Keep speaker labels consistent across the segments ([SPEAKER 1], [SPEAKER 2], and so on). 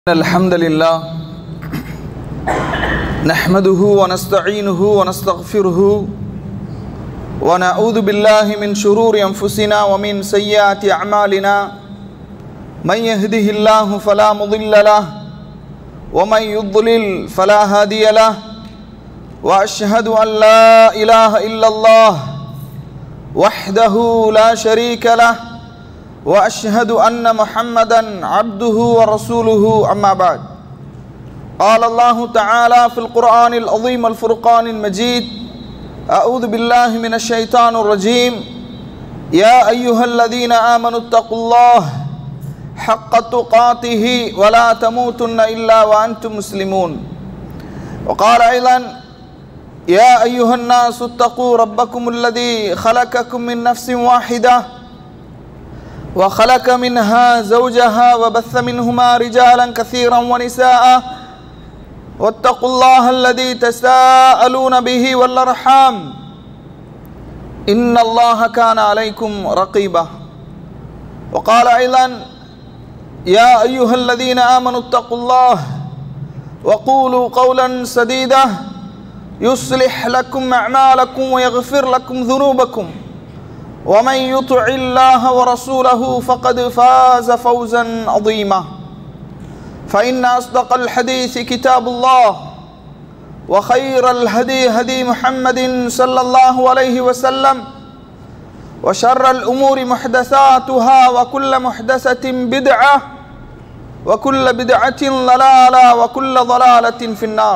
[SPEAKER 1] الحمد لله نحمده ونستعينه ونستغفره ونعوذ بالله من شرور انفسنا ومن سيئات اعمالنا من يهده الله فلا مضل له ومن يضلل فلا هادي له واشهد ان لا اله الا الله وحده لا شريك له واشهد ان محمدا عبده ورسوله اما بعد قال الله تعالى في القران العظيم الفرقان المجيد اعوذ بالله من الشيطان الرجيم يا ايها الذين امنوا اتقوا الله حق تقاته ولا تموتن الا وانتم مسلمون وقال ايضا يا ايها الناس اتقوا ربكم الذي خلقكم من نفس واحده وخلق منها زوجها وبث منهما رجالا كثيرا ونساء واتقوا الله الذي تساءلون به والارحام ان الله كان عليكم رقيبا وقال ايضا يا ايها الذين امنوا اتقوا الله وقولوا قولا سديدا يصلح لكم اعمالكم ويغفر لكم ذنوبكم ومن يطع الله ورسوله فقد فاز فوزا عظيما فإن أصدق الحديث كتاب الله وخير الهدي هدي محمد صلى الله عليه وسلم وشر الأمور محدثاتها وكل محدثة بدعة وكل بدعة ضلالة وكل ضلالة في النار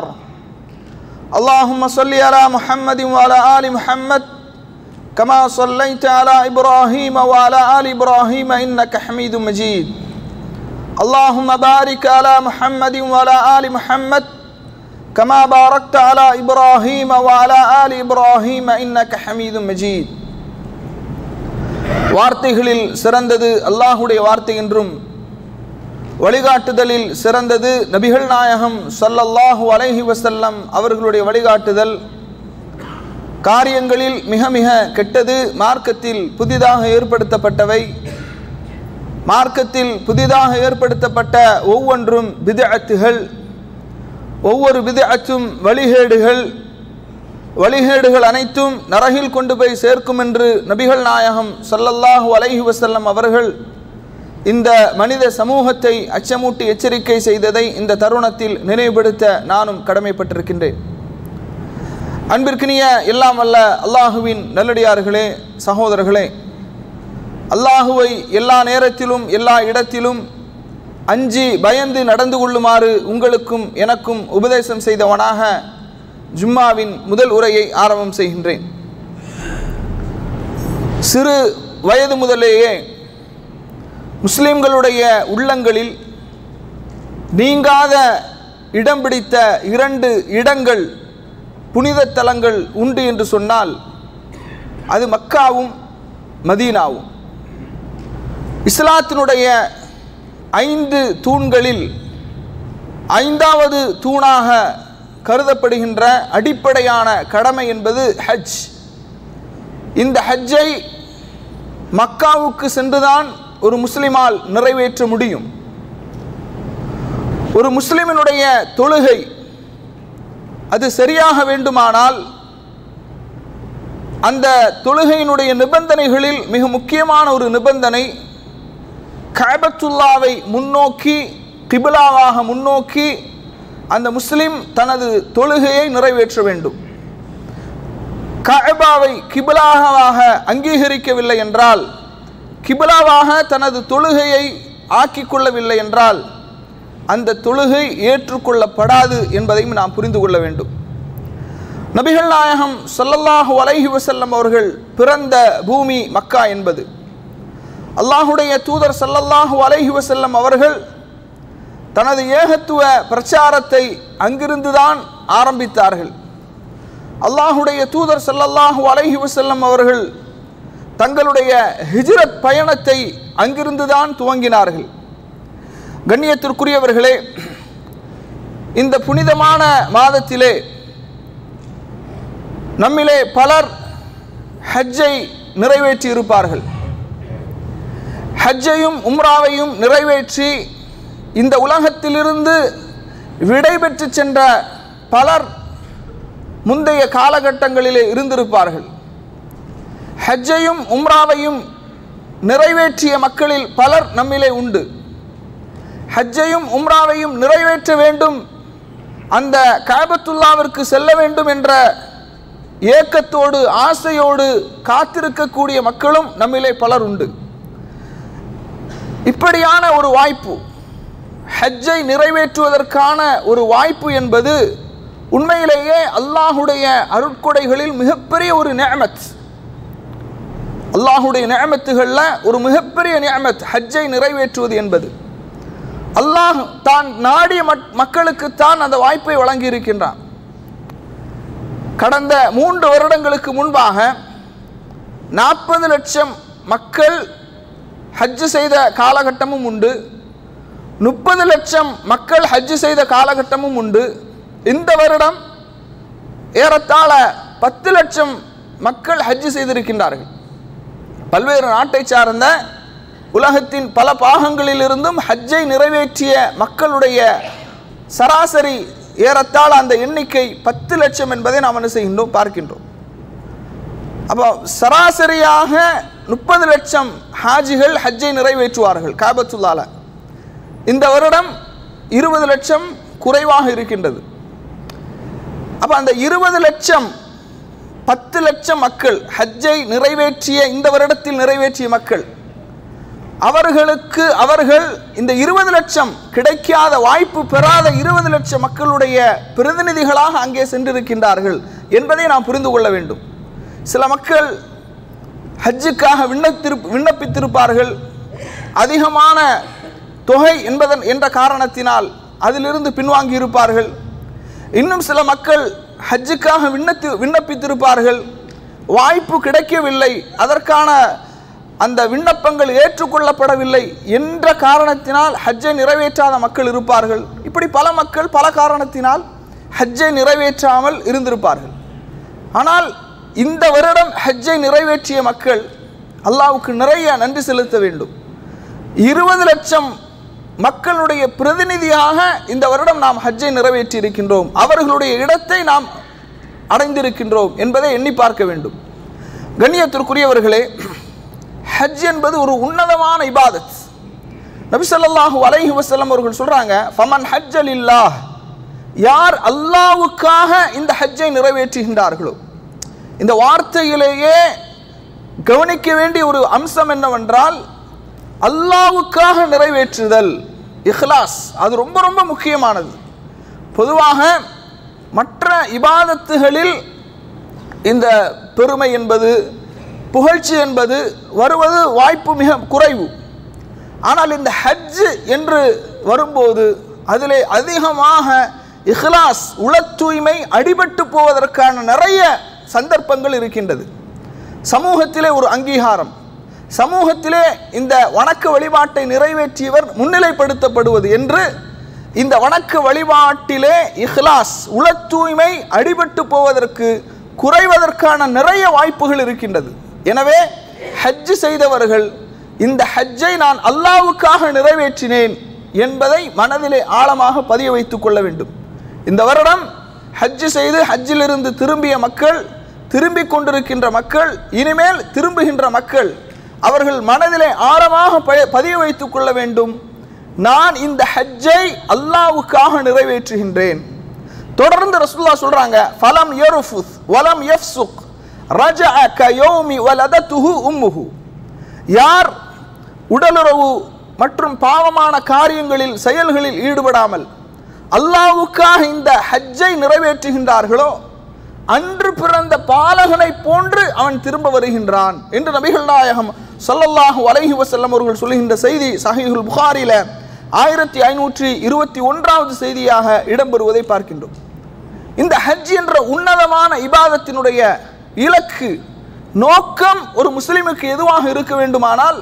[SPEAKER 1] اللهم صل على محمد وعلى آل محمد كما صليت على ابراهيم وعلى ال ابراهيم انك حميد مجيد اللهم بارك على محمد وعلى ال محمد كما باركت على ابراهيم وعلى ال ابراهيم انك حميد مجيد வார்த்தைகளில் சிறந்தது அல்லாஹுடைய வார்த்தை என்றும் வழிகாட்டுதலில் சிறந்தது நபிகள் நாயகம் சல்லல்லாஹு அலைஹி வசல்லம் அவர்களுடைய வழிகாட்டுதல் காரியங்களில் மிக மிக கெட்டது மார்க்கத்தில் புதிதாக ஏற்படுத்தப்பட்டவை மார்க்கத்தில் புதிதாக ஏற்படுத்தப்பட்ட ஒவ்வொன்றும் விதஅத்துகள் ஒவ்வொரு விதஅத்தும் வழிகேடுகள் வழிகேடுகள் அனைத்தும் நரகில் கொண்டு போய் சேர்க்கும் என்று நபிகள் நாயகம் சல்லல்லாஹு அலைஹி வசல்லம் அவர்கள் இந்த மனித சமூகத்தை அச்சமூட்டி எச்சரிக்கை செய்ததை இந்த தருணத்தில் நினைவுபடுத்த நானும் கடமைப்பட்டிருக்கின்றேன் அன்பிற்கினிய எல்லாம் அல்ல அல்லாஹுவின் நல்லடியார்களே சகோதரர்களே அல்லாஹுவை எல்லா நேரத்திலும் எல்லா இடத்திலும் அஞ்சி பயந்து நடந்து கொள்ளுமாறு உங்களுக்கும் எனக்கும் உபதேசம் செய்தவனாக ஜும்மாவின் முதல் உரையை ஆரம்பம் செய்கின்றேன் சிறு வயது முதலேயே முஸ்லிம்களுடைய உள்ளங்களில் நீங்காத இடம் பிடித்த இரண்டு இடங்கள் புனித தலங்கள் உண்டு என்று சொன்னால் அது மக்காவும் மதீனாவும் இஸ்லாத்தினுடைய ஐந்து தூண்களில் ஐந்தாவது தூணாக கருதப்படுகின்ற அடிப்படையான கடமை என்பது ஹஜ் இந்த ஹஜ்ஜை மக்காவுக்கு சென்றுதான் ஒரு முஸ்லிமால் நிறைவேற்ற முடியும் ஒரு முஸ்லிமினுடைய தொழுகை அது சரியாக வேண்டுமானால் அந்த தொழுகையினுடைய நிபந்தனைகளில் மிக முக்கியமான ஒரு நிபந்தனை காபத்துல்லாவை முன்னோக்கி கிபிலாவாக முன்னோக்கி அந்த முஸ்லிம் தனது தொழுகையை நிறைவேற்ற வேண்டும் கஅபாவை கிபிலாவாக அங்கீகரிக்கவில்லை என்றால் கிபிலாவாக தனது தொழுகையை ஆக்கிக் கொள்ளவில்லை என்றால் அந்த தொழுகை ஏற்றுக்கொள்ளப்படாது என்பதையும் நாம் புரிந்து கொள்ள வேண்டும் நபிகள் நாயகம் சொல்லல்லாஹு அலைஹி வசல்லம் அவர்கள் பிறந்த பூமி மக்கா என்பது அல்லாஹுடைய தூதர் சல்லல்லாஹு அலைஹி வசல்லம் அவர்கள் தனது ஏகத்துவ பிரச்சாரத்தை அங்கிருந்துதான் ஆரம்பித்தார்கள் அல்லாஹுடைய தூதர் சல்லல்லாஹு அலைஹி வசல்லம் அவர்கள் தங்களுடைய ஹிஜ்ரத் பயணத்தை அங்கிருந்துதான் துவங்கினார்கள் கண்ணியத்திற்குரியவர்களே இந்த புனிதமான மாதத்திலே நம்மிலே பலர் ஹஜ்ஜை நிறைவேற்றி இருப்பார்கள் ஹஜ்ஜையும் உம்ராவையும் நிறைவேற்றி இந்த உலகத்திலிருந்து விடை பெற்று சென்ற பலர் முந்தைய காலகட்டங்களிலே இருந்திருப்பார்கள் ஹஜ்ஜையும் உம்ராவையும் நிறைவேற்றிய மக்களில் பலர் நம்மிலே உண்டு ஹஜ்ஜையும் உம்ராவையும் நிறைவேற்ற வேண்டும் அந்த காபத்துல்லாவிற்கு செல்ல வேண்டும் என்ற ஏக்கத்தோடு ஆசையோடு காத்திருக்கக்கூடிய மக்களும் நம்மிலே பலர் உண்டு இப்படியான ஒரு வாய்ப்பு ஹஜ்ஜை நிறைவேற்றுவதற்கான ஒரு வாய்ப்பு என்பது உண்மையிலேயே அல்லாஹுடைய அருட்கொடைகளில் மிகப்பெரிய ஒரு நியமத் அல்லாஹுடைய நியமத்துகளில் ஒரு மிகப்பெரிய நியமத் ஹஜ்ஜை நிறைவேற்றுவது என்பது அல்லாஹ் தான் நாடிய மக்களுக்குத்தான் அந்த வாய்ப்பை வழங்கி இருக்கின்றான் கடந்த மூன்று வருடங்களுக்கு முன்பாக நாற்பது லட்சம் மக்கள் ஹஜ்ஜு செய்த காலகட்டமும் உண்டு முப்பது லட்சம் மக்கள் ஹஜ்ஜு செய்த காலகட்டமும் உண்டு இந்த வருடம் ஏறத்தாழ பத்து லட்சம் மக்கள் ஹஜ்ஜு செய்திருக்கின்றார்கள் பல்வேறு நாட்டை சார்ந்த உலகத்தின் பல பாகங்களிலிருந்தும் ஹஜ்ஜை நிறைவேற்றிய மக்களுடைய சராசரி ஏறத்தாழ அந்த எண்ணிக்கை பத்து லட்சம் என்பதை நாம் என்ன செய்கின்றோம் பார்க்கின்றோம் அப்போ சராசரியாக முப்பது லட்சம் ஹாஜிகள் ஹஜ்ஜை நிறைவேற்றுவார்கள் காபத்துல்லால இந்த வருடம் இருபது லட்சம் குறைவாக இருக்கின்றது அப்போ அந்த இருபது லட்சம் பத்து லட்சம் மக்கள் ஹஜ்ஜை நிறைவேற்றிய இந்த வருடத்தில் நிறைவேற்றிய மக்கள் அவர்களுக்கு அவர்கள் இந்த இருபது லட்சம் கிடைக்காத வாய்ப்பு பெறாத இருபது லட்சம் மக்களுடைய பிரதிநிதிகளாக அங்கே சென்றிருக்கின்றார்கள் என்பதை நாம் புரிந்து கொள்ள வேண்டும் சில மக்கள் ஹஜ்ஜுக்காக விண்ணப்பித்திரு விண்ணப்பித்திருப்பார்கள் அதிகமான தொகை என்பதன் என்ற காரணத்தினால் அதிலிருந்து பின்வாங்கி இருப்பார்கள் இன்னும் சில மக்கள் ஹஜ்ஜுக்காக விண்ணத்து விண்ணப்பித்திருப்பார்கள் வாய்ப்பு கிடைக்கவில்லை அதற்கான அந்த விண்ணப்பங்கள் ஏற்றுக்கொள்ளப்படவில்லை என்ற காரணத்தினால் ஹஜ்ஜை நிறைவேற்றாத மக்கள் இருப்பார்கள் இப்படி பல மக்கள் பல காரணத்தினால் ஹஜ்ஜை நிறைவேற்றாமல் இருந்திருப்பார்கள் ஆனால் இந்த வருடம் ஹஜ்ஜை நிறைவேற்றிய மக்கள் அல்லாவுக்கு நிறைய நன்றி செலுத்த வேண்டும் இருபது லட்சம் மக்களுடைய பிரதிநிதியாக இந்த வருடம் நாம் ஹஜ்ஜை நிறைவேற்றி இருக்கின்றோம் அவர்களுடைய இடத்தை நாம் அடைந்திருக்கின்றோம் என்பதை எண்ணி பார்க்க வேண்டும் கண்ணியத்திற்குரியவர்களே ஹஜ் என்பது ஒரு உன்னதமான இபாதத் நபி ஸல்லல்லாஹு அலைஹி வஸல்லம் அவர்கள் சொல்றாங்க ஃபமன் ஹஜ்ஜல் இல்லாஹ் யார் அல்லாவுக்காக இந்த ஹஜ்ஜை நிறைவேற்றுகின்றார்களோ இந்த வார்த்தையிலேயே கவனிக்க வேண்டிய ஒரு அம்சம் என்னவென்றால் அல்லாவுக்காக நிறைவேற்றுதல் இஹ்லாஸ் அது ரொம்ப ரொம்ப முக்கியமானது பொதுவாக மற்ற இபாதத்துகளில் இந்த பெருமை என்பது புகழ்ச்சி என்பது வருவது வாய்ப்பு மிக குறைவு ஆனால் இந்த ஹஜ் என்று வரும்போது அதிலே அதிகமாக இஹ்லாஸ் உள தூய்மை அடிபட்டு போவதற்கான நிறைய சந்தர்ப்பங்கள் இருக்கின்றது சமூகத்திலே ஒரு அங்கீகாரம் சமூகத்திலே இந்த வணக்க வழிபாட்டை நிறைவேற்றியவர் முன்னிலைப்படுத்தப்படுவது என்று இந்த வணக்க வழிபாட்டிலே இஹ்லாஸ் உள தூய்மை அடிபட்டு போவதற்கு குறைவதற்கான நிறைய வாய்ப்புகள் இருக்கின்றது எனவே ஹஜ் செய்தவர்கள் இந்த ஹஜ்ஜை நான் அல்லாவுக்காக நிறைவேற்றினேன் என்பதை மனதிலே ஆழமாக பதிய வைத்துக் கொள்ள வேண்டும் இந்த வருடம் ஹஜ் செய்து ஹஜ்ஜிலிருந்து திரும்பிய மக்கள் திரும்பிக் கொண்டிருக்கின்ற மக்கள் இனிமேல் திரும்புகின்ற மக்கள் அவர்கள் மனதிலே ஆழமாக ப- பதிய வைத்துக் கொள்ள வேண்டும் நான் இந்த ஹஜ்ஜை அல்லாவுக்காக நிறைவேற்றுகின்றேன் தொடர்ந்து ரசூலுல்லாஹ் சொல்றாங்க ஃபலம் யருஃபுத் வலம் யஃப்சுக் ரஜஅ கயௌமி வலதத்துஹு உம்முஹு யார் உடலுறவு மற்றும் பாவமான காரியங்களில் செயல்களில் ஈடுபடாமல் அல்லாவுக்காக இந்த ஹஜ்ஜை நிறைவேற்றுகின்றார்களோ அன்று பிறந்த பாலகனை போன்று அவன் திரும்ப வருகின்றான் என்று நபிகள் நாயகம் ஸல்லல்லாஹு அலைஹி வஸல்லம் அவர்கள் சொல்லுகின்ற செய்தி சஹீஹுல் புகாரில ஆயிரத்தி ஐநூற்றி இருபத்தி ஒன்றாவது செய்தியாக இடம்பெறுவதை பார்க்கின்றோம் இந்த ஹஜ் என்ற உன்னதமான இபாதத்தினுடைய இலக்கு நோக்கம் ஒரு முஸ்லிமுக்கு எதுவாக இருக்க வேண்டுமானால்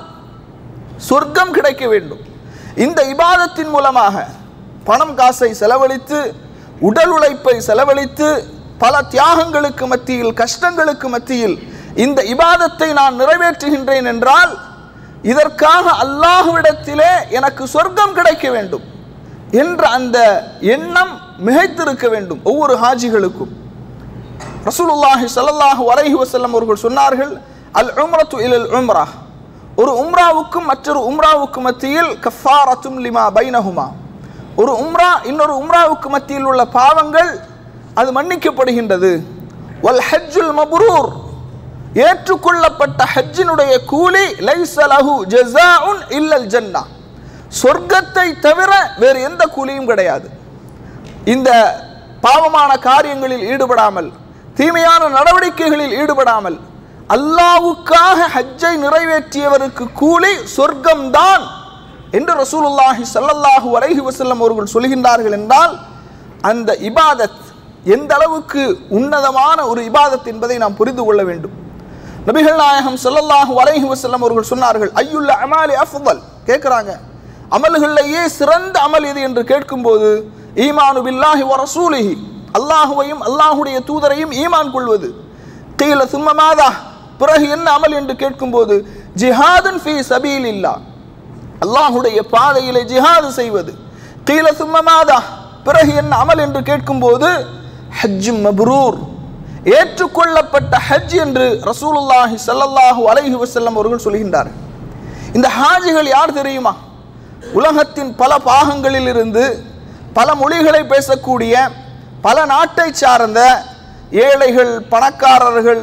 [SPEAKER 1] சொர்க்கம் கிடைக்க வேண்டும் இந்த இபாதத்தின் மூலமாக பணம் காசை செலவழித்து உடல் உழைப்பை செலவழித்து பல தியாகங்களுக்கு மத்தியில் கஷ்டங்களுக்கு மத்தியில் இந்த இபாதத்தை நான் நிறைவேற்றுகின்றேன் என்றால் இதற்காக அல்லாஹ்விடத்திலே எனக்கு சொர்க்கம் கிடைக்க வேண்டும் என்ற அந்த எண்ணம் மிகைத்திருக்க வேண்டும் ஒவ்வொரு ஹாஜிகளுக்கும் ரசூலுல்லாஹி ஸல்லல்லாஹு அலைஹி வஸல்லம் அவர்கள் சொன்னார்கள் அல் உம்ரத்து இலல் உம்ரா ஒரு உம்ராவுக்கும் மற்றொரு உம்ராவுக்கும் மத்தியில் கஃபாரத்தும் லிமா பைனஹுமா ஒரு உம்ரா இன்னொரு உம்ராவுக்கு மத்தியில் உள்ள பாவங்கள் அது மன்னிக்கப்படுகின்றது வல் ஹஜ்ஜுல் மப்ரூர் ஏற்றுக்கொள்ளப்பட்ட ஹஜ்ஜினுடைய கூலி லைஸ லஹு ஜஸாஉன் இல்லல் ஜன்னா சொர்க்கத்தை தவிர வேறு எந்த கூலியும் கிடையாது இந்த பாவமான காரியங்களில் ஈடுபடாமல் தீமையான நடவடிக்கைகளில் ஈடுபடாமல் அல்லாவுக்காக ஹஜ்ஜை நிறைவேற்றியவருக்கு கூலி சொர்க்கம்தான் என்று ரசூலுல்லாஹி ஸல்லல்லாஹு அலைஹி வஸல்லம் அவர்கள் சொல்கின்றார்கள் என்றால் அந்த இபாதத் எந்த அளவுக்கு உன்னதமான ஒரு இபாதத் என்பதை நாம் புரிந்து கொள்ள வேண்டும் நபிகள் நாயகம் ஸல்லல்லாஹு அலைஹி வஸல்லம் அவர்கள் சொன்னார்கள் ஐயுல்ல அமாலி அஃதல் கேட்குறாங்க அமல்களிலேயே சிறந்த அமல் எது என்று கேட்கும்போது ஈமானு பில்லாஹி வ ரசூலிஹி அல்லாஹுவையும் அல்லாஹுடைய தூதரையும் ஈமான் கொள்வது கீழ சும்மமாதா பிறகு என்ன அமல் என்று கேட்கும்போது ஜிஹாதுன் ஃபீ சபீலில்லா அல்லாஹுடைய பாதையிலே ஜிஹாது செய்வது கீழ சும்மமாதா பிறகு என்ன அமல் என்று கேட்கும்போது ஹஜ் மப்ரூர் ஏற்றுக்கொள்ளப்பட்ட ஹஜ் என்று ரசூலுல்லாஹி ஸல்லல்லாஹு அலைஹி வஸல்லம் அவர்கள் சொல்கின்றார்கள் இந்த ஹாஜிகள் யார் தெரியுமா உலகத்தின் பல பாகங்களில் இருந்து பல மொழிகளை பேசக்கூடிய பல நாட்டை சார்ந்த ஏழைகள் பணக்காரர்கள்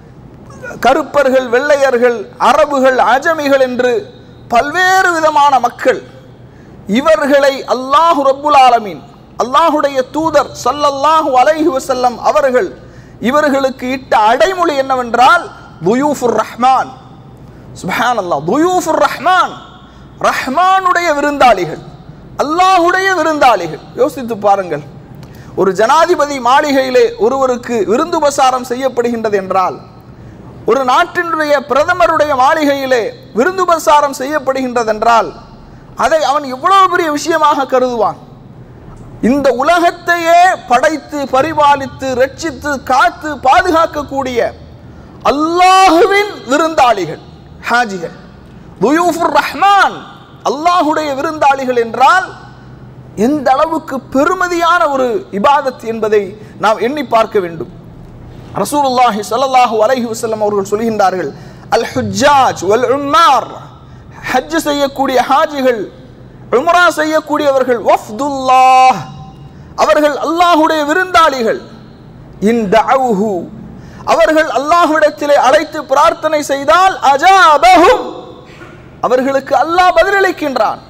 [SPEAKER 1] கருப்பர்கள் வெள்ளையர்கள் அரபுகள் அஜமிகள் என்று பல்வேறு விதமான மக்கள் இவர்களை அல்லாஹு ரப்புல் ஆலமீன் அல்லாஹுடைய தூதர் ஸல்லல்லாஹு அலைஹி வஸல்லம் அவர்கள் இவர்களுக்கு இட்ட அடைமொழி என்னவென்றால் துயூஃபுர் ரஹ்மான் சுப்ஹானல்லாஹ் துயூஃபுர் ரஹ்மான் ரஹ்மானுடைய விருந்தாளிகள் அல்லாஹுடைய விருந்தாளிகள் யோசித்து பாருங்கள் ஒரு ஜனாதிபதி மாளிகையிலே ஒருவருக்கு விருந்துபசாரம் செய்யப்படுகின்றது என்றால் ஒரு நாட்டினுடைய பிரதமருடைய மாளிகையிலே விருந்துபசாரம் செய்யப்படுகின்றது என்றால் அதை அவன் எவ்வளவு பெரிய விஷயமாக கருதுவான் இந்த உலகத்தையே படைத்து பரிபாலித்து ரட்சித்து காத்து பாதுகாக்கக்கூடிய அல்லாஹுவின் விருந்தாளிகள் ஹாஜிகள் துயூஃபுர் ரஹ்மான் அல்லாஹுடைய விருந்தாளிகள் என்றால் எந்த அளவுக்கு பெருமதியான ஒரு இபாதத் என்பதை நாம் எண்ணி பார்க்க வேண்டும் ரசூலுல்லாஹி ஸல்லல்லாஹு அலைஹி வஸல்லம் அவர்கள் சொல்கின்றார்கள் அல் ஹுஜ்ஜாஜ் வல் உம்மார் ஹஜ் செய்யக்கூடிய ஹாஜிகள் உம்ரா செய்யக்கூடியவர்கள் வஃப்துல்லாஹ் அவர்கள் அல்லாஹுடைய விருந்தாளிகள் இன் தஅவுஹு அவர்கள் அல்லாஹ்விடத்திலே அழைத்து பிரார்த்தனை செய்தால் அஜாபஹும் அவர்களுக்கு அல்லாஹ் பதிலளிக்கின்றான்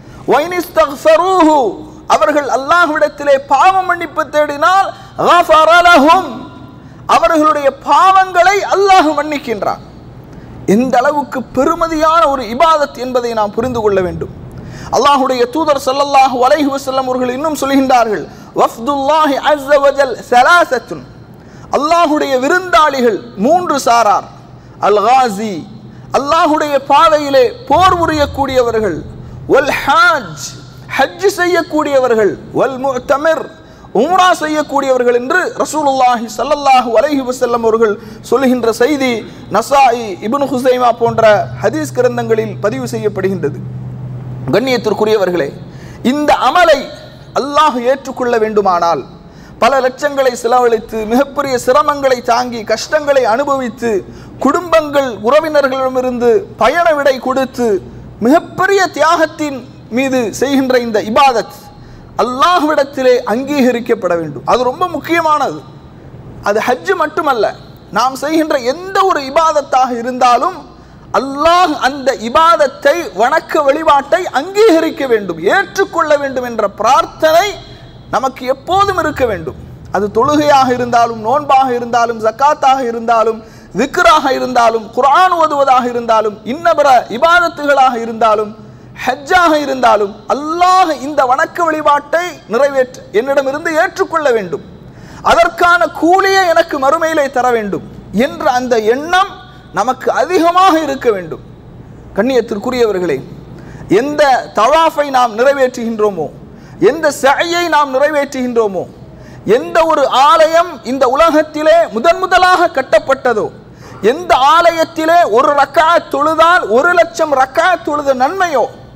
[SPEAKER 1] வைனிஸ்தக்ஃபரூஹு அவர்கள் அல்லாஹ்விடத்திலே பாவ மன்னிப்பு தேடினால் கஃபர லஹும் அவர்களுடைய பாவங்களை அல்லாஹ் மன்னிக்கின்றான் எந்த அளவுக்கு பெருமதியான ஒரு இபாதத் என்பதை நாம் புரிந்து கொள்ள வேண்டும் அல்லாஹுடைய தூதர் ஸல்லல்லாஹு அலைஹி வஸல்லம் அவர்கள் இன்னும் சொல்கின்றார்கள் வஃப்துல்லாஹி அஸ்ஸ வஜல் ஸலாசத்துன் அல்லாஹுடைய விருந்தாளிகள் மூன்று சாரார் அல் காசி அல்லாஹுடைய பாதையிலே போர் புரியக்கூடியவர்கள் வல் ஹாஜ் ஹஜ் செய்யக்கூடியவர்கள் வல் முஅ்தமிர் உம்ரா செய்யக்கூடியவர்கள் என்று ரசூலுல்லாஹி ஸல்லல்லாஹு அலைஹி வஸல்லம் அவர்கள் சொல்கின்ற செய்தி நசாஇ இப்னு ஹுசைமா போன்ற ஹதீஸ் கிரந்தங்களில் பதிவு செய்யப்படுகின்றது கண்ணியத்திற்குரியவர்களே இந்த அமலை அல்லாஹ் ஏற்றுக்கொள்ள வேண்டுமானால் பல லட்சங்களை செலவழித்து மிகப்பெரிய சிரமங்களை தாங்கி கஷ்டங்களை அனுபவித்து குடும்பங்கள் உறவினர்களிடமிருந்து பயண விடை கொடுத்து மிகப்பெரிய தியாகத்தின் மீது செய்கின்ற இந்த இபாதத் அல்லாஹ்விடத்திலே அங்கீகரிக்கப்பட வேண்டும் அது ரொம்ப முக்கியமானது அது ஹஜ்ஜு மட்டுமல்ல நாம் செய்கின்ற எந்த ஒரு இபாதத்தாக இருந்தாலும் அல்லாஹ் அந்த இபாதத்தை வணக்க வழிபாட்டை அங்கீகரிக்க வேண்டும் ஏற்றுக்கொள்ள வேண்டும் என்ற பிரார்த்தனை நமக்கு எப்போதும் இருக்க வேண்டும் அது தொழுகையாக இருந்தாலும் நோன்பாக இருந்தாலும் ஜக்காத்தாக இருந்தாலும் விக்ராக இருந்தாலும் குர்ஆன் ஓதுவதாக இருந்தாலும் இன்னபிற இபாதத்துகளாக இருந்தாலும் ஹஜ்ஜாக இருந்தாலும் அல்லாஹ் இந்த வணக்க வழிபாட்டை நிறைவேற்ற என்னிடமிருந்து ஏற்றுக்கொள்ள வேண்டும் அதற்கான கூலியை எனக்கு மறுமையிலே தர வேண்டும் என்ற அந்த எண்ணம் நமக்கு அதிகமாக இருக்க வேண்டும் கண்ணியத்திற்குரியவர்களே எந்த தவாஃபை நாம் நிறைவேற்றுகின்றோமோ எந்த சையை நாம் நிறைவேற்றுகின்றோமோ எந்த ஒரு ஆலயம் இந்த உலகத்திலே முதன் முதலாக கட்டப்பட்டதோ எந்த ஆலயத்திலே ஒரு ரக்கா தொழுதால் ஒரு லட்சம் ரக்கா தொழுத நன்மையோ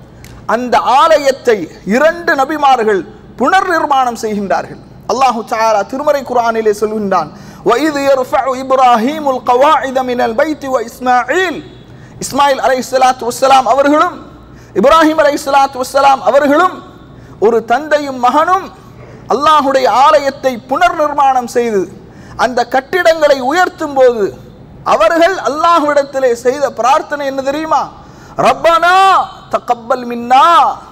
[SPEAKER 1] அந்த ஆலயத்தை இரண்டு நபிமார்கள் புனர் நிர்மாணம் செய்கின்றார்கள் அல்லாஹு தஆலா திருமறை குர்ஆனிலே சொல்கின்றான் وَإِذْ يَرْفَعُ إِبْرَاهِيمُ الْقَوَاعِدَ مِنَ الْبَيْتِ وَإِسْمَاعِيلُ இஸ்மாயில் அலைஹிஸ்ஸலாத்து வஸ்ஸலாம் அவர்களும் இப்ராஹிம் அலைஹிஸ்ஸலாத்து வஸ்ஸலாம் அவர்களும் ஒரு தந்தையும் மகனும் அல்லாஹுடைய ஆலயத்தை புனர் நிர்மாணம் செய்து அந்த கட்டிடங்களை உயர்த்தும் போது அவர்கள் அல்லாஹ்விடத்திலே செய்த பிரார்த்தனை என்ன தெரியுமா ரப்பனா தக்கப்பல் மின்னா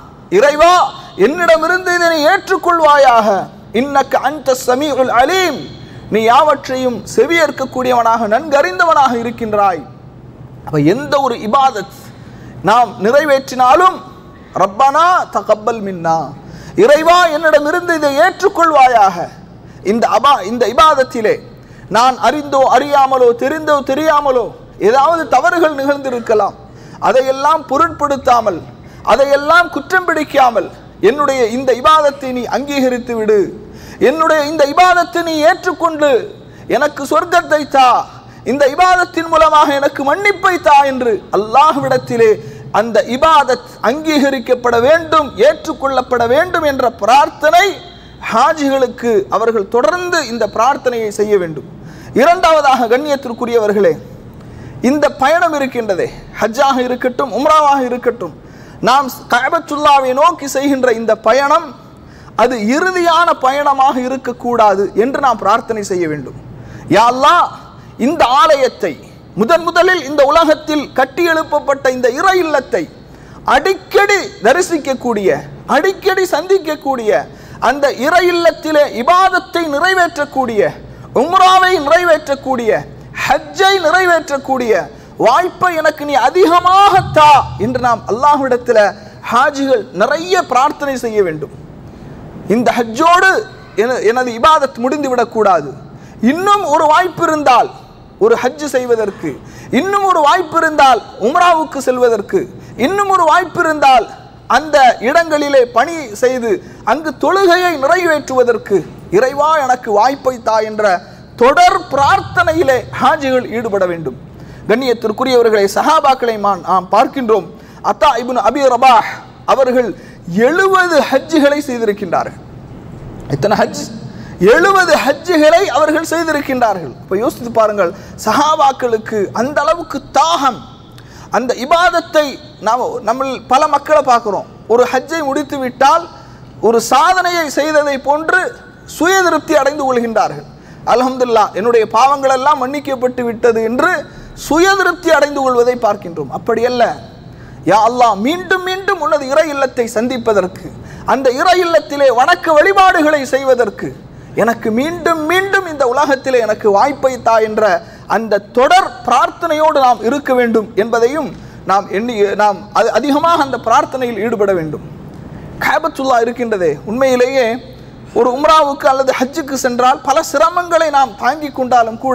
[SPEAKER 1] இறைவா என்னிடமிருந்து இதனை ஏற்றுக்கொள்வாயாக இன்னக்க அந்த சமீஉல் அலீம் நீ யாவற்றையும் செவியேற்கக்கூடியவனாக நன்கறிந்தவனாக இருக்கின்றாய் அப்ப எந்த ஒரு இபாதத் நாம் நிறைவேற்றினாலும் ரப்பனா தகப்பல் மின்னா இறைவா என்னிடமிருந்து இதை ஏற்றுக்கொள்வாயாக இந்த அபா இந்த இபாதத்திலே நான் அறிந்தோ அறியாமலோ தெரிந்தோ தெரியாமலோ ஏதாவது தவறுகள் நிகழ்ந்திருக்கலாம் அதையெல்லாம் பொருட்படுத்தாமல் அதையெல்லாம் குற்றம் பிடிக்காமல் என்னுடைய இந்த இபாதத்தை நீ அங்கீகரித்து விடு என்னுடைய இந்த இபாதத்தை நீ ஏற்றுக்கொண்டு எனக்கு சொர்க்கத்தை தா இந்த இபாதத்தின் மூலமாக எனக்கு மன்னிப்பை தா என்று அல்லாஹ்விடத்திலே அந்த இபாதத் அங்கீகரிக்கப்பட வேண்டும் ஏற்றுக்கொள்ளப்பட வேண்டும் என்ற பிரார்த்தனை ஹாஜிகளுக்கு அவர்கள் தொடர்ந்து இந்த பிரார்த்தனையை செய்ய வேண்டும் இரண்டாவதாக கண்ணியத்திற்குரியவர்களே இந்த பயணம் இருக்கின்றதே ஹஜ்ஜாக இருக்கட்டும் உம்ராவாக இருக்கட்டும் நாம் கஅபத்துல்லாவை நோக்கி செய்கின்ற இந்த பயணம் அது இறுதியான பயணமாக இருக்கக்கூடாது என்று நாம் பிரார்த்தனை செய்ய வேண்டும் யா அல்லாஹ் இந்த ஆலயத்தை முதன் முதலில் இந்த உலகத்தில் கட்டி எழுப்பப்பட்ட இந்த இறை இல்லத்தை அடிக்கடி தரிசிக்கக்கூடிய அடிக்கடி சந்திக்கக்கூடிய அந்த இறை இல்லத்திலே இபாதத்தை நிறைவேற்றக்கூடிய உம்ராவை நிறைவேற்றக்கூடிய ஹஜ்ஜை நிறைவேற்றக்கூடிய வாய்ப்பை எனக்கு நீ அதிகமாக தா என்று நாம் அல்லாஹ்விடத்தில் ஹாஜிகள் நிறைய பிரார்த்தனை செய்ய வேண்டும் இந்த ஹஜ்ஜோடு என- எனது இபாதத் முடிந்து விடக்கூடாது இன்னும் ஒரு வாய்ப்பு இருந்தால் ஒரு ஹஜ் செய்வதற்கு இன்னும் ஒரு வாய்ப்பு இருந்தால் உம்ராவுக்கு செல்வதற்கு இன்னும் ஒரு வாய்ப்பு இருந்தால் அந்த இடங்களிலே பணி செய்து அங்கு தொழுகையை நிறைவேற்றுவதற்கு இறைவா எனக்கு வாய்ப்பை தா என்ற தொடர் பிரார்த்தனையிலே ஹாஜிகள் ஈடுபட வேண்டும் கண்ணியத்திற்குரியவர்களை சஹாபாக்களை மான் நாம் பார்க்கின்றோம் அத்தா இப்னு அபி ரபாஹ் அவர்கள் எழுபது ஹஜ்ஜுகளை செய்திருக்கின்றார்கள் எத்தனை ஹஜ் எழுபது ஹஜ்ஜுகளை அவர்கள் செய்திருக்கின்றார்கள் இப்போ யோசித்து பாருங்கள் சஹாபாக்களுக்கு அந்த அளவுக்கு தாகம் அந்த இபாதத்தை நாம் நம்ம பல மக்களை பார்க்குறோம் ஒரு ஹஜ்ஜை முடித்து விட்டால் ஒரு சாதனையை செய்ததை போன்று சுய திருப்தி அடைந்து கொள்கின்றார்கள் அல்ஹம்துலில்லாஹ் என்னுடைய பாவங்கள் எல்லாம் மன்னிக்கப்பட்டு விட்டது என்று சுய திருப்தி அடைந்து கொள்வதை பார்க்கின்றோம் அப்படி அல்ல யா அல்லாஹ் மீண்டும் மீண்டும் உனது இறை இல்லத்தை சந்திப்பதற்கு அந்த இறை இல்லத்திலே வணக்க வழிபாடுகளை செய்வதற்கு எனக்கு மீண்டும் மீண்டும் இந்த உலகத்திலே எனக்கு வாய்ப்பை தா என்ற அந்த தொடர் பிரார்த்தனையோடு நாம் இருக்க வேண்டும் என்பதையும் நாம் எண்ணி நாம் அது அதிகமாக அந்த பிரார்த்தனையில் ஈடுபட வேண்டும் காபத்துல்லா இருக்கின்றதே உண்மையிலேயே ஒரு உம்ராவுக்கு அல்லது ஹஜ்ஜுக்கு சென்றால் பல சிரமங்களை நாம் தாங்கிக் கொண்டாலும் கூட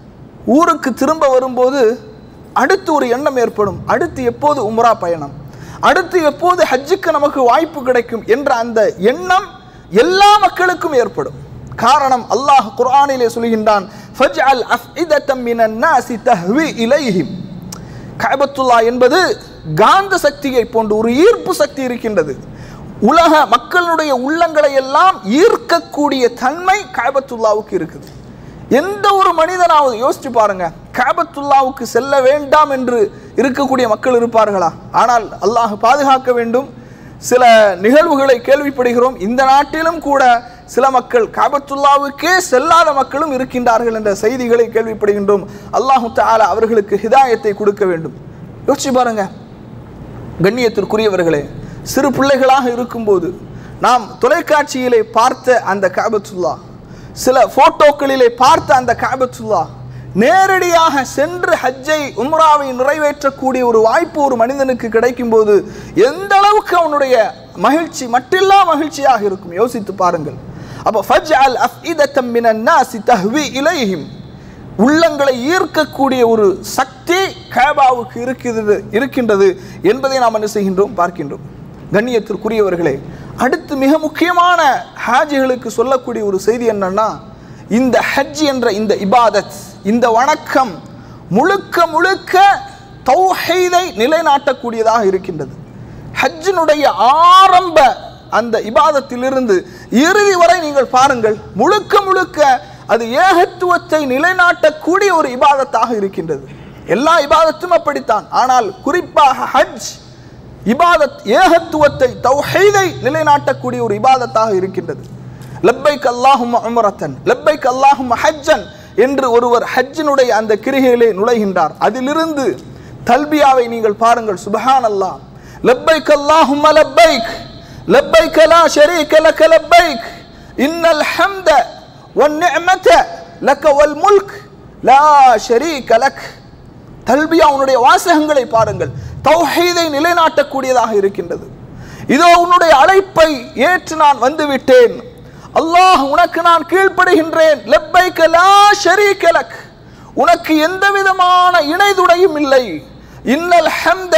[SPEAKER 1] ஊருக்கு திரும்ப வரும்போது அடுத்து ஒரு எண்ணம் ஏற்படும் அடுத்து எப்போது உம்ரா பயணம் அடுத்து எப்போது ஹஜ்ஜுக்கு நமக்கு வாய்ப்பு கிடைக்கும் என்ற அந்த எண்ணம் எல்லா மக்களுக்கும் ஏற்படும் காரணம் அல்லாஹ் குர்ஆனிலே சொல்கின்றான் ஃபஜ்அல் அஃஇதத்தம் மினன் நாசி தஹ்வி இலைஹிம் கஅபத்துல்லா என்பது காந்த சக்தியை போன்று ஒரு ஈர்ப்பு சக்தி இருக்கின்றது உலக மக்களுடைய உள்ளங்களை எல்லாம் ஈர்க்கக்கூடிய தன்மை கஅபத்துல்லாவுக்கு இருக்குது எந்த ஒரு மனிதனாவது யோசிச்சு பாருங்க கஅபத்துல்லாவுக்கு செல்ல வேண்டாம் என்று இருக்கக்கூடிய மக்கள் இருப்பார்களா ஆனால் அல்லாஹ் பாதுகாக்க வேண்டும் சில நிகழ்வுகளை கேள்விப்படுகிறோம் இந்த நாட்டிலும் கூட சில மக்கள் காபத்துல்லாவுக்கே செல்லாத மக்களும் இருக்கின்றார்கள் என்ற செய்திகளை கேள்விப்படுகின்றோம் அல்லாஹு தஆலா அவர்களுக்கு ஹிதாயத்தை கொடுக்க வேண்டும் யோசிச்சு பாருங்க கண்ணியத்திற்குரியவர்களே சிறு பிள்ளைகளாக இருக்கும்போது நாம் தொலைக்காட்சியிலே பார்த்த அந்த காபத்துல்லா சில போட்டோக்களிலே பார்த்த அந்த காபத்துல்லா நேரடியாக சென்று ஹஜ்ஜை உம்ராவை நிறைவேற்றக்கூடிய ஒரு வாய்ப்பு ஒரு மனிதனுக்கு கிடைக்கும் போது எந்த அளவுக்கு அவனுடைய மகிழ்ச்சி மட்டில்லா மகிழ்ச்சியாக இருக்கும் யோசித்து பாருங்கள் அப்போ ஃபஜ்அல் அஃஇதத்தம் மினன் நாசி தஹ்வி இலைஹிம் உள்ளங்களை ஈர்க்கக்கூடிய ஒரு சக்தி கேபாவுக்கு இருக்கிறது இருக்கின்றது என்பதை நாம் என்ன செய்கின்றோம் பார்க்கின்றோம் கண்ணியத்திற்குரியவர்களே அடுத்து மிக முக்கியமான ஹாஜிகளுக்கு சொல்லக்கூடிய ஒரு செய்தி என்னன்னா இந்த ஹஜ் என்ற இந்த இபாதத் இந்த வணக்கம் முழுக்க முழுக்க தௌஹீதை நிலைநாட்டக்கூடியதாக இருக்கின்றது ஹஜ்ஜினுடைய ஆரம்ப அந்த இபாதத்திலிருந்து இறுதி வரை நீங்கள் பாருங்கள் முழுக்க முழுக்க அது ஏகத்துவத்தை நிலைநாட்டக்கூடிய ஒரு இபாதத்தாக இருக்கின்றது எல்லா இபாதத்தும் அப்படித்தான் ஆனால் குறிப்பாக ஹஜ் இபாதத் ஏகத்துவத்தை தௌஹீதை நிலைநாட்டக்கூடிய ஒரு இபாதத்தாக இருக்கின்றது லப்பைக் அல்லாஹும் உம்ரத்தன் லப்பைக் அல்லாஹும் ஹஜ்ஜன் என்று ஒருவர் ஹஜ்ஜினுடைய அந்த கிரிகையிலே நுழைகின்றார் அதிலிருந்து தல்பியாவை நீங்கள் பாருங்கள் சுபஹான் அல்லாஹ் லப்பைக் அல்லாஹும் லப்பைக் லப்பைக் லா ஷரீக லக லப்பைக் இன்னல் ஹம்த வன்னிஅமத லக வல் முல்க் லா ஷரீக லக் தல்பியா உன்னுடைய வாசகங்களை பாருங்கள் தௌஹீதை நிலைநாட்டக்கூடியதாக இருக்கின்றது இதோ உன்னுடைய அழைப்பை ஏற்று நான் வந்துவிட்டேன் அல்லாஹ் உனக்கு நான் கீழ்ப்படுகின்றேன் லப்பைக லா ஷரீக லக் உனக்கு எந்த விதமான இணைதுடையும் இல்லை இன்னல் ஹம்த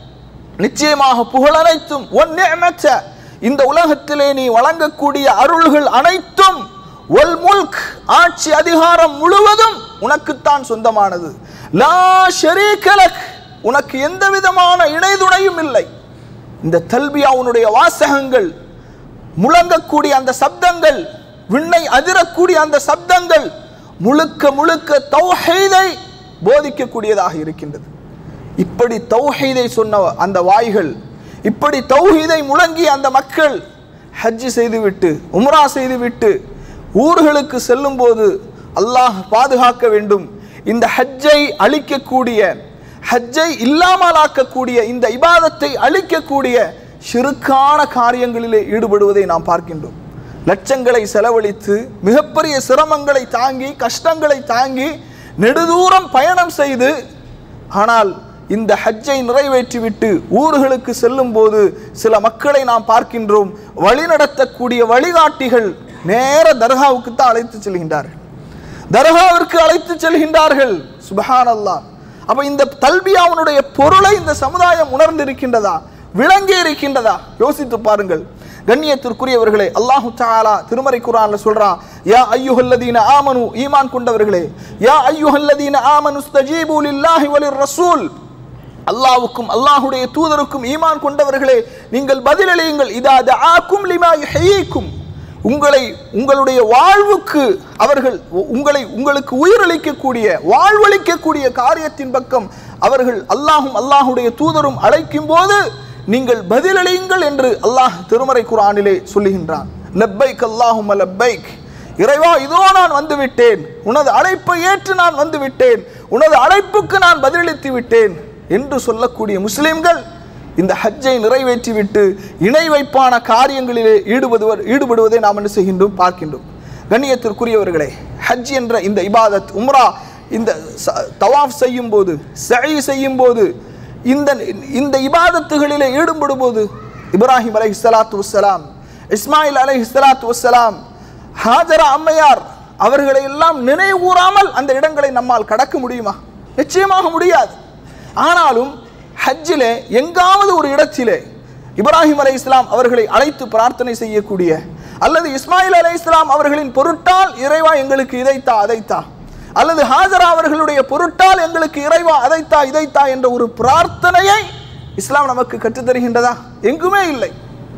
[SPEAKER 1] நிச்சயமாக புகழ் அனைத்தும் ஒன் நிஅமத்த இந்த உலகத்திலே நீ வழங்கக்கூடிய அருள்கள் அனைத்தும் ஒல் முல்க் ஆட்சி அதிகாரம் முழுவதும் உனக்குத்தான் சொந்தமானது லா ஷரீக லக் உனக்கு எந்த விதமான இணைதுணையும் இல்லை இந்த தல்பியா உன்னுடைய வாசகங்கள் முழங்கக்கூடிய அந்த சப்தங்கள் விண்ணை அதிரக்கூடிய அந்த சப்தங்கள் முழுக்க முழுக்க தௌஹீதை போதிக்கக்கூடியதாக இருக்கின்றது இப்படி தௌஹீதை சொன்ன அந்த வாய்கள் இப்படி தௌஹீதை முழங்கிய அந்த மக்கள் ஹஜ் செய்துவிட்டு உம்ரா செய்துவிட்டு ஊர்களுக்கு செல்லும் போது அல்லாஹ் பாதுகாக்க வேண்டும் இந்த ஹஜ்ஜை அழிக்கக்கூடிய ஹஜ்ஜை இல்லாமலாக்கக்கூடிய இந்த இபாதத்தை அழிக்கக்கூடிய சிறுக்கான காரியங்களிலே ஈடுபடுவதை நாம் பார்க்கின்றோம் லட்சங்களை செலவழித்து மிகப்பெரிய சிரமங்களை தாங்கி கஷ்டங்களை தாங்கி நெடுதூரம் பயணம் செய்து ஆனால் இந்த ஹஜ்ஜை நிறைவேற்றிவிட்டு ஊர்களுக்கு செல்லும் போது சில மக்களை நாம் பார்க்கின்றோம் வழிநடத்தக்கூடிய வழிகாட்டிகள் நேர தர்காவுக்கு தான் அழைத்து செல்கின்றார்கள் தர்காவிற்கு அழைத்து செல்கின்றார்கள் சுபஹான் அல்லாஹ் அப்ப இந்த தல்பியாவுடைய பொருளை இந்த சமுதாயம் உணர்ந்திருக்கின்றதா விளங்கி இருக்கின்றதா யோசித்து பாருங்கள் கண்ணியத்திற்குரியவர்களே அல்லாஹு தாலா திருமறை குரான்ல சொல்றான் யா ஐயுஹல்லதீன ஆமனு ஈமான் கொண்டவர்களே யா ஐயுஹல்லதீன ஆமனு ஸ்தஜீபு லில்லாஹி வலிர் ரசூல் அல்லாஹ்வுக்கும் அல்லாஹ்வுடைய தூதருக்கும் ஈமான் கொண்டவர்களே நீங்கள் பதிலளியுங்கள் இதா தஆக்கும் லிமா யுஹயீக்கும் உங்களை உங்களுடைய வாழ்வுக்கு அவர்கள் உங்களை உங்களுக்கு உயிரளிக்கக்கூடிய வாழ்வளிக்கக்கூடிய காரியத்தின் பக்கம் அவர்கள் அல்லாஹும் அல்லாஹுடைய தூதரும் அழைக்கும் போது நீங்கள் பதிலளியுங்கள் என்று அல்லாஹ் திருமறை குரானிலே சொல்லுகின்றான் லப்பைக் அல்லாஹும் லப்பைக் இறைவா இதோ நான் வந்து விட்டேன் உனது அழைப்பை ஏற்று நான் வந்து விட்டேன் உனது அழைப்புக்கு நான் பதிலளித்து விட்டேன் என்று சொல்லக்கூடிய முஸ்லிம்கள் இந்த ஹஜ்ஜை நிறைவேற்றிவிட்டு இணை வைப்பான காரியங்களிலே ஈடுபடுவர் ஈடுபடுவதை நாம் என்ன செய்கின்றோம் பார்க்கின்றோம் கண்ணியத்திற்குரியவர்களே ஹஜ் என்ற இந்த இபாதத் உம்ரா இந்த ச- தவாஃப் செய்யும் போது சை செய்யும் போது இந்த இந்த இபாதத்துகளிலே ஈடுபடும் போது இப்ராஹிம் அலைஹி ஸலாத்து வஸ்ஸலாம் இஸ்மாயில் அலைஹி ஸலாத்து வஸ்ஸலாம் ஹாஜரா அம்மையார் அவர்களை எல்லாம் நினைவூராமல் அந்த இடங்களை நம்மால் கடக்க முடியுமா நிச்சயமாக முடியாது ஆனாலும் ஹஜ்ஜிலே எங்காவது ஒரு இடத்திலே இப்ராஹிம் அலை இஸ்லாம் அவர்களை அழைத்து பிரார்த்தனை செய்யக்கூடிய அல்லது இஸ்மாயில் அலை இஸ்லாம் அவர்களின் பொருட்டால் இறைவா எங்களுக்கு இதைத்தா அதைத்தா அல்லது ஹாஜரா அவர்களுடைய பொருட்டால் எங்களுக்கு இறைவா அதைத்தா இதைத்தா என்ற ஒரு பிரார்த்தனையை இஸ்லாம் நமக்கு கற்றுத் தருகின்றதா எங்குமே இல்லை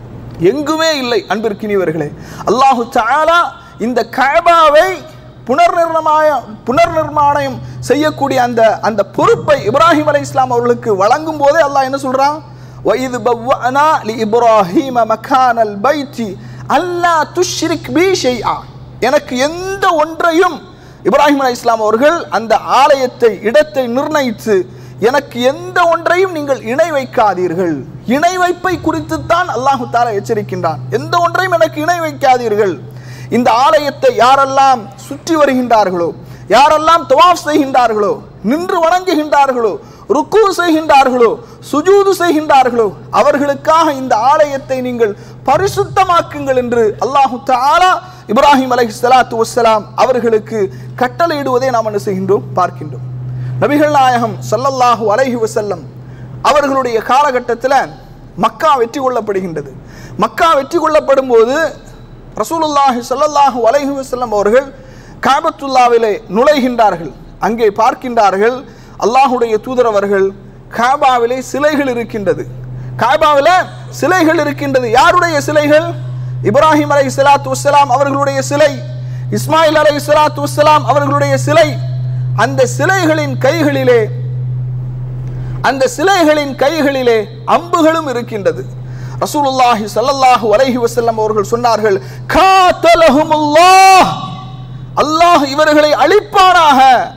[SPEAKER 1] எங்குமே இல்லை அன்பிற்கினியவர்களே அல்லாஹு தஆலா இந்த கஅபாவை புனர்நிர்மாய புனர்நிர்மாணம் செய்யக்கூடிய அந்த அந்த பொறுப்பை இப்ராஹிம் அலை இஸ்லாம் அவர்களுக்கு வழங்கும் போதே அல்லாஹ் என்ன சொல்றான் وَإِذْ بَوَّأْنَا لِإِبْرَاهِيمَ مَكَانَ الْبَيْتِ أَلَّا تُشْرِكْ بِي شَيْئًا எனக்கு எந்த ஒன்றையும் இப்ராஹிம் அலை இஸ்லாம் அவர்கள் அந்த ஆலயத்தை இடத்தை நிர்ணயித்து எனக்கு எந்த ஒன்றையும் நீங்கள் இணை வைக்காதீர்கள் இணை வைப்பை குறித்து தான் அல்லாஹு தாலா எச்சரிக்கின்றான் எந்த ஒன்றையும் எனக்கு இணை வைக்காதீர்கள் இந்த ஆலயத்தை யாரெல்லாம் சுற்றி வருகின்றார்களோ யாரெல்லாம் தவாஃப் செய்கின்றார்களோ நின்று வணங்குகின்றார்களோ ருக்கு செய்கின்றார்களோ சுஜூது செய்கின்றார்களோ அவர்களுக்காக இந்த ஆலயத்தை நீங்கள் பரிசுத்தமாக்குங்கள் என்று அல்லாஹு தஆலா இப்ராஹிம் அலைஹி ஸலாத்து வஸ்ஸலாம் அவர்களுக்கு கட்டளையிடுவதை நாம் என்ன செய்கின்றோம் பார்க்கின்றோம் நபிகள் நாயகம் ஸல்லல்லாஹு அலைஹி வஸல்லம் அவர்களுடைய காலகட்டத்தில் மக்கா வெற்றி கொள்ளப்படுகின்றது மக்கா வெற்றி கொள்ளப்படும் போது ரசூலுல்லாஹி ஸல்லல்லாஹு அலைஹி வஸல்லம் அவர்கள் காபத்துல்லாவிலே நுழைகின்றார்கள் அங்கே பார்க்கின்றார்கள் அல்லாஹுடைய தூதர் அவர்கள் காபாவிலே சிலைகள் இருக்கின்றது காபாவில் சிலைகள் இருக்கின்றது யாருடைய சிலைகள் இப்ராஹிம் அலை சலாத்து வசலாம் அவர்களுடைய சிலை இஸ்மாயில் அலை சலாத்து வசலாம் அவர்களுடைய சிலை அந்த சிலைகளின் கைகளிலே அந்த சிலைகளின் கைகளிலே அம்புகளும் இருக்கின்றது ரசூலுல்லாஹி ஸல்லல்லாஹு அலைஹி வஸல்லம் அவர்கள் சொன்னார்கள் காத்தலஹுமுல்லாஹ் அல்லாஹ் இவர்களை அழிப்பானாக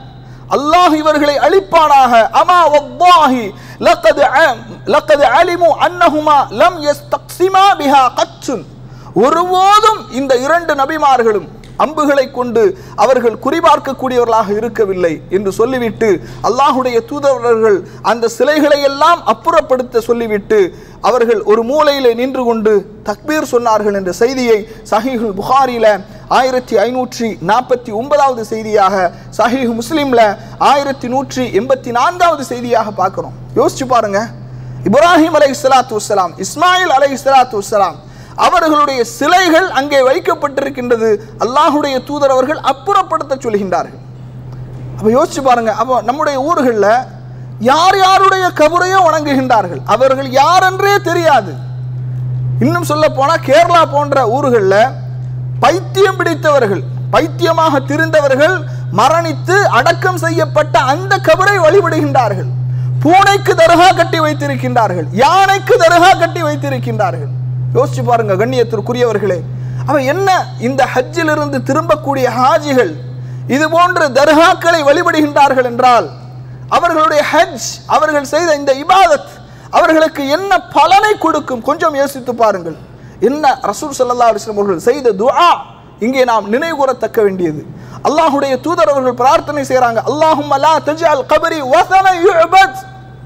[SPEAKER 1] அல்லாஹ் இவர்களை அழிப்பானாக அமா வல்லாஹி லக்கத் லக்கத் அலிமு அன்னஹுமா லம் யஸ்தக்ஸிமா பிஹா கச்சுன் ஒருபோதும் இந்த இரண்டு நபிமார்களும் அம்புகளை கொண்டு அவர்கள் குறிபார்க்கக்கூடியவர்களாக இருக்கவில்லை என்று சொல்லிவிட்டு அல்லாஹுடைய தூதரர்கள் அந்த சிலைகளை எல்லாம் அப்புறப்படுத்த சொல்லிவிட்டு அவர்கள் ஒரு மூலையிலே நின்று கொண்டு தக்பீர் சொன்னார்கள் என்ற செய்தியை சஹீஹுல் புகாரில ஆயிரத்தி ஐநூற்றி நாற்பத்தி ஒன்பதாவது செய்தியாக சஹீஹ் முஸ்லீம்ல ஆயிரத்தி நூற்றி எண்பத்தி நான்காவது செய்தியாக பார்க்கிறோம் யோசிச்சு பாருங்க இப்ராஹிம் அலை இஸ்லாத்து வசலாம் இஸ்மாயில் அலை இஸ்லாத்து வசலாம் அவர்களுடைய சிலைகள் அங்கே வைக்கப்பட்டிருக்கின்றது அல்லாஹுடைய தூதர் அவர்கள் அப்புறப்படுத்த சொல்கின்றார்கள் அப்ப யோசிச்சு பாருங்க அப்போ நம்முடைய ஊர்களில் யார் யாருடைய கபரையோ வணங்குகின்றார்கள் அவர்கள் யார் என்றே தெரியாது இன்னும் சொல்ல போனா கேரளா போன்ற ஊர்களில் பைத்தியம் பிடித்தவர்கள் பைத்தியமாக திரிந்தவர்கள் மரணித்து அடக்கம் செய்யப்பட்ட அந்த கபரை வழிபடுகின்றார்கள் பூனைக்கு தர்கா கட்டி வைத்திருக்கின்றார்கள் யானைக்கு தர்கா கட்டி வைத்திருக்கின்றார்கள் யோசிச்சு பாருங்க கண்ணியத்திற்குரியவர்களே அவ என்ன இந்த ஹஜ்ஜில் இருந்து திரும்பக்கூடிய ஹாஜிகள் இது போன்ற தர்காக்களை வழிபடுகின்றார்கள் என்றால் அவர்களுடைய ஹஜ் அவர்கள் செய்த இந்த இபாதத் அவர்களுக்கு என்ன பலனை கொடுக்கும் கொஞ்சம் யோசித்து பாருங்கள் என்ன ரசூல் ஸல்லல்லாஹு அலைஹி வஸல்லம் அவர்கள் செய்த துஆ இங்கே நாம் நினைவு கூறத்தக்க வேண்டியது அல்லாஹ்வுடைய தூதர் அவர்கள் பிரார்த்தனை செய்றாங்க அல்லாஹும்ம லா தஜ்அல் கபரி வஸன யுஅபத்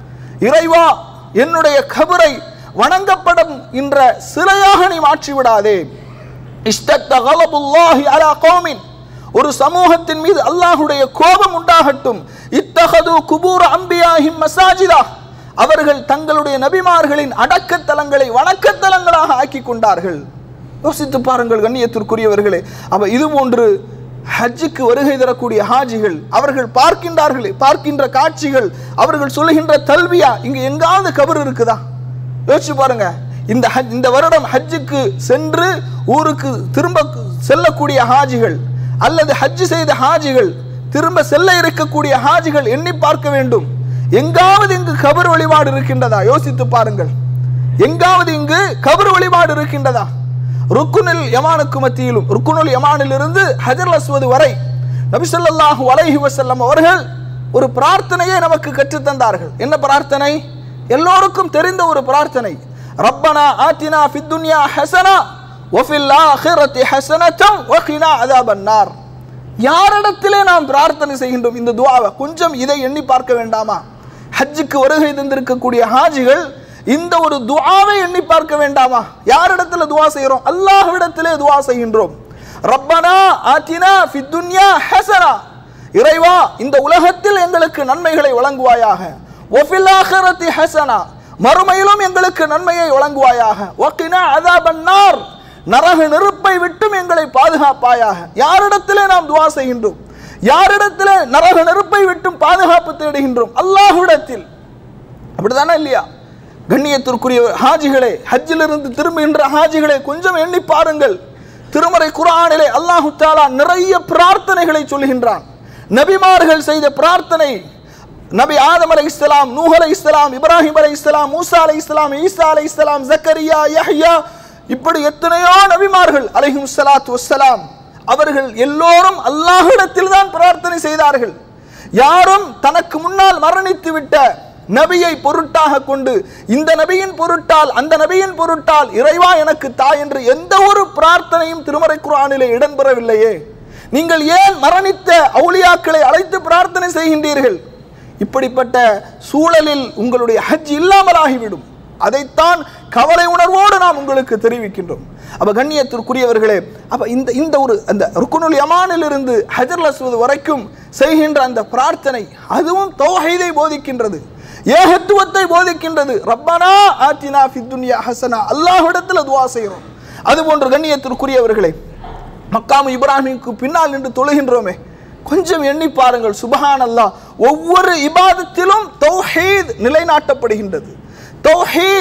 [SPEAKER 1] இறைவா என்னுடைய கபரை வணங்கப்படும் என்ற சிலையாக நீ மாற்றி விடாதே இஷ்டத்த கலபுல்லாஹி அலா கௌமின் ஒரு சமூகத்தின் மீது அல்லாஹுடைய கோபம் உண்டாகட்டும் இத்தகது குபூர் அம்பியாஹிம் மசாஜிதா அவர்கள் தங்களுடைய நபிமார்களின் அடக்கத்தலங்களை வணக்கத்தலங்களாக ஆக்கி கொண்டார்கள் யோசித்து பாருங்கள் கண்ணியத்திற்குரியவர்களே அப்ப இது போன்று ஹஜ்ஜுக்கு வருகை தரக்கூடிய ஹாஜிகள் அவர்கள் பார்க்கின்றார்களே பார்க்கின்ற காட்சிகள் அவர்கள் சொல்லுகின்ற தல்வியா இங்க எங்காவது கபர் இருக்குதா யோசிச்சு பாருங்க இந்த ஹஜ் இந்த வருடம் ஹஜ்ஜுக்கு சென்று ஊருக்கு திரும்ப செல்லக்கூடிய ஹாஜிகள் அல்லது ஹஜ் செய்த ஹாஜிகள் திரும்ப செல்ல இருக்கக்கூடிய ஹாஜிகள் எண்ணி பார்க்க வேண்டும் எங்காவது இங்கு கபர் வழிபாடு இருக்கின்றதா யோசித்து பாருங்கள் எங்காவது இங்கு கபர் வழிபாடு இருக்கின்றதா ருக்குனில் யமானுக்கு மத்தியிலும் ருக்குனுல் யமானில் இருந்து ஹஜர் அஸ்வது வரை நபிசல்லாஹு அலைஹி வஸல்லம் அவர்கள் ஒரு பிரார்த்தனையை நமக்கு கற்றுத் தந்தார்கள் என்ன பிரார்த்தனை எல்லோருக்கும் தெரிந்த ஒரு பிரார்த்தனை ரப்பனா ஆத்தினா ஃபித் துன்யா ஹஸனா வஃபில் ஆஹிரத்தி ஹஸனத்தம் வகினா அதாபன் நார் யாரிடத்திலே நாம் பிரார்த்தனை செய்கின்றோம் இந்த துஆவை கொஞ்சம் இதை எண்ணி பார்க்க வேண்டாமா ஹஜ்ஜுக்கு வருகை தந்திருக்கக்கூடிய ஹாஜிகள் இந்த ஒரு துஆவை எண்ணி பார்க்க வேண்டாமா யாரிடத்துல துஆ செய்கிறோம் அல்லாஹ்விடத்திலே துஆ செய்கின்றோம் ரப்பனா ஆத்தினா ஃபித் துன்யா ஹஸனா இறைவா இந்த உலகத்தில் எங்களுக்கு நன்மைகளை வழங்குவாயாக ஒஃபில் ஆஹிரத்தி ஹஸனா மறுமையிலும் எங்களுக்கு நன்மையை வழங்குவாயாக வக்கினா அதாபன் நார் நரக நெருப்பை விட்டும் எங்களை பாதுகாப்பாயாக யாரிடத்திலே நாம் துவா செய்கின்றோம் யாரிடத்திலே நரக நெருப்பை விட்டும் பாதுகாப்பு தேடுகின்றோம் அல்லாஹ்விடத்தில் அப்படிதானே இல்லையா கண்ணியத்திற்குரிய ஹாஜிகளே ஹஜ்ஜிலிருந்து திரும்புகின்ற ஹாஜிகளே கொஞ்சம் எண்ணி பாருங்கள் திருமறை குர்ஆனிலே அல்லாஹு தாலா நிறைய பிரார்த்தனைகளை சொல்கின்றான் நபிமார்கள் செய்த பிரார்த்தனை நபி ஆதம் அலை இஸ்லாம் நூஹ் அலை இஸ்லாம் இப்ராஹிம் அலை இஸ்லாம் மூசா அலை இஸ்லாம் ஈசா அலை இஸ்லாம் ஜக்கரியா யஹ்யா இப்படி எத்தனையோ நபிமார்கள் அலைஹிம் ஸலாத்து வஸ்ஸலாம் அவர்கள் எல்லோரும் அல்லாஹ்விடத்தில் தான் பிரார்த்தனை செய்தார்கள் யாரும் தனக்கு முன்னால் மரணித்து விட்ட நபியை பொருட்டாக கொண்டு இந்த நபியின் பொருட்டால் அந்த நபியின் பொருட்டால் இறைவா எனக்கு தா என்று எந்த ஒரு பிரார்த்தனையும் திருமறை குர்ஆனிலே இடம்பெறவில்லையே நீங்கள் ஏன் மரணித்த அவுலியாக்களை அழைத்து பிரார்த்தனை செய்கின்றீர்கள் இப்படிப்பட்ட சூழலில் உங்களுடைய ஹஜ் இல்லாமலாகிவிடும் அதைத்தான் கவலை உணர்வோடு நாம் உங்களுக்கு தெரிவிக்கின்றோம் அப்ப கண்ணியத்திற்குரியவர்களே அப்ப இந்த இந்த ஒரு அந்த ருக்குனுல் யமானில் இருந்து ஹஜர் அஸ்வது வரைக்கும் செய்கின்ற அந்த பிரார்த்தனை அதுவும் தௌஹீதை போதிக்கின்றது ஏகத்துவத்தை போதிக்கின்றது ரப்பனா ஆத்தினா ஃபித் துன்யா ஹசனா அல்லாஹ்விடத்தில் துவா செய்கிறோம் அதுபோன்று கண்ணியத்திற்குரியவர்களே மக்காமு இப்ராஹிமுக்கு பின்னால் நின்று தொழுகின்றோமே கொஞ்சம் எண்ணி பாருங்கள் சுபஹான் அல்லாஹ் ஒவ்வொரு இபாதத்திலும் தௌஹீத் நிலைநாட்டப்படுகின்றது தௌஹீத்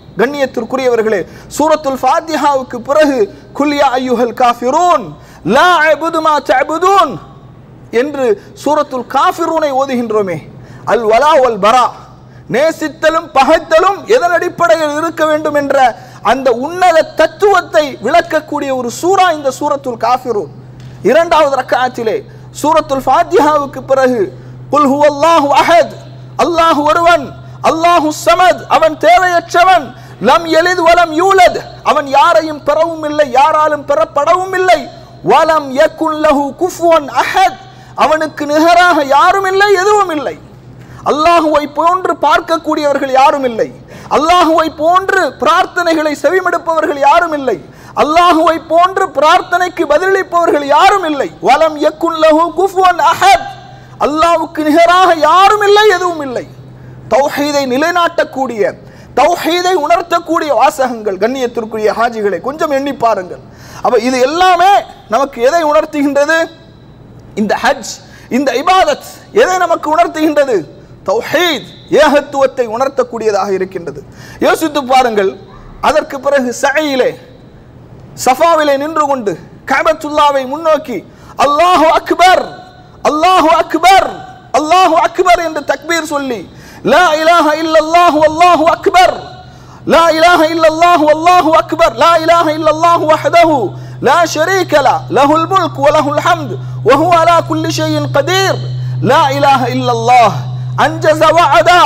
[SPEAKER 1] கண்ணியத்திற்குரியவர்களே சூரத்துல் ஃபாத்திஹாவுக்கு பிறகு குல்யா ஐயுஹல் காஃபிரூன் லா அபுது மா தஅபுதூன் என்று சூரத்துல் காஃபிரூனை ஓதுகின்றோமே அல் வலா வல் பரா நேசித்தலும் பகைத்தலும் எதன் அடிப்படையில் இருக்க வேண்டும் என்ற அந்த உன்னத தத்துவத்தை விளக்கக்கூடிய ஒரு சூரா இந்த சூரத்துல் காஃபிரூன் இரண்டாவது ரக்காத்திலே சூரத்துல் ஃபாத்திஹாவுக்கு பிறகு குல் ஹுவல்லாஹு அஹத் அல்லாஹ் ஒருவன் அல்லாஹு சமத் அவன் தேவையற்றவன் லம் எலித் வலம் யூலத் அவன் யாரையும் பெறவும் இல்லை யாராலும் பெறப்படவும் இல்லை வலம் யக்குன் லஹு குஃபுவன் அஹத் அவனுக்கு நிகராக யாரும் இல்லை எதுவும் இல்லை அல்லாஹுவை போன்று பார்க்கக்கூடியவர்கள் யாரும் இல்லை அல்லாஹுவை போன்று பிரார்த்தனைகளை செவிமடுப்பவர்கள் யாரும் இல்லை அல்லாஹுவை போன்று பிரார்த்தனைக்கு பதிலளிப்பவர்கள் யாரும் இல்லை வலம் யக்குன் லஹு குஃபுவன் அஹத் அல்லாஹ்வுக்கு நிகராக யாரும் இல்லை எதுவும் இல்லை தௌஹீதை நிலைநாட்டக்கூடிய தௌஹீதை உணர்த்தக்கூடிய வாசகங்கள் கண்ணியத்திற்குரிய ஹாஜிகளை கொஞ்சம் எண்ணி பாருங்கள் அப்ப இது எல்லாமே நமக்கு எதை உணர்த்துகின்றது இந்த ஹஜ் இந்த இபாதத் எதை நமக்கு உணர்த்துகின்றது தௌஹீத் ஏகத்துவத்தை உணர்த்தக்கூடியதாக இருக்கின்றது யோசித்து பாருங்கள் அதற்கு பிறகு சையிலே சஃபாவிலே நின்று கொண்டு கபத்துல்லாவை முன்னோக்கி அல்லாஹு அக்பர் அல்லாஹு அக்பர் அல்லாஹு அக்பர் என்று தக்பீர் சொல்லி லா இலாஹ இல்லல்லாஹு அல்லாஹு அக்பர் لا إله إلا الله والله أكبر لا إله إلا الله وحده لا شريك له له الملك وله الحمد وهو على كل شيء قدير لا إله إلا الله أنجز وعده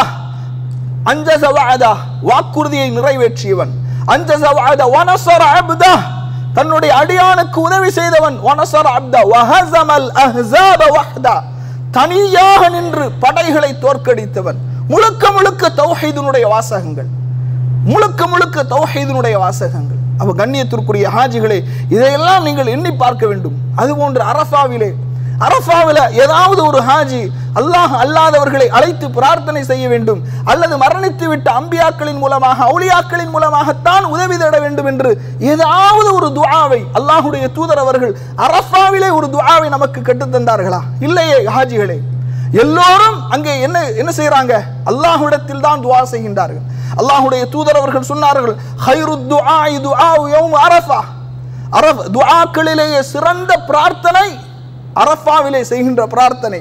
[SPEAKER 1] அஞ்சச வஅதா வாக்குறுதியை நிறைவேற்றியவன் அஞ்சச வஅத வனசர அப்தா தன்னுடைய அடியானுக்கு உதவி செய்தவன் வனசர அப்தா வஹஸமல் அஹ்ஸாப வஹ்தா தனியாக நின்று படைகளை தோற்கடித்தவன் முழுக்க முழுக்க தௌஹீதினுடைய வாசகங்கள் முழுக்க முழுக்க தௌஹீதினுடைய வாசகங்கள் அப்ப கண்ணியத்திற்குரிய ஹாஜிகளே இதையெல்லாம் நீங்கள் எண்ணி பார்க்க வேண்டும் அதுபோன்று அரஃபாவிலே அரஃபாவில ஏதாவது ஒரு ஹாஜி அல்லாஹ் அல்லாதவர்களை அழைத்து பிரார்த்தனை செய்ய வேண்டும் அல்லது மரணித்து விட்ட அம்பியாக்களின் மூலமாக அவுலியாக்களின் மூலமாகத்தான் உதவி தேட வேண்டும் என்று ஏதாவது ஒரு துஆவை அல்லாஹுடைய தூதர் அவர்கள் அரஃபாவிலே ஒரு துஆவை நமக்கு கற்றுத் தந்தார்களா இல்லையே ஹாஜிகளே எல்லோரும் அங்கே என்ன என்ன செய்யறாங்க அல்லாஹ்விடத்தில் தான் துஆ செய்கின்றார்கள் அல்லாஹ்வுடைய தூதர் அவர்கள் சொன்னார்கள் ஹைரு துஆ துஆ யௌம் அரஃபா அரஃப் துஆக்களிலேயே சிறந்த பிரார்த்தனை அரஃபாவிலே செய்கின்ற பிரார்த்தனை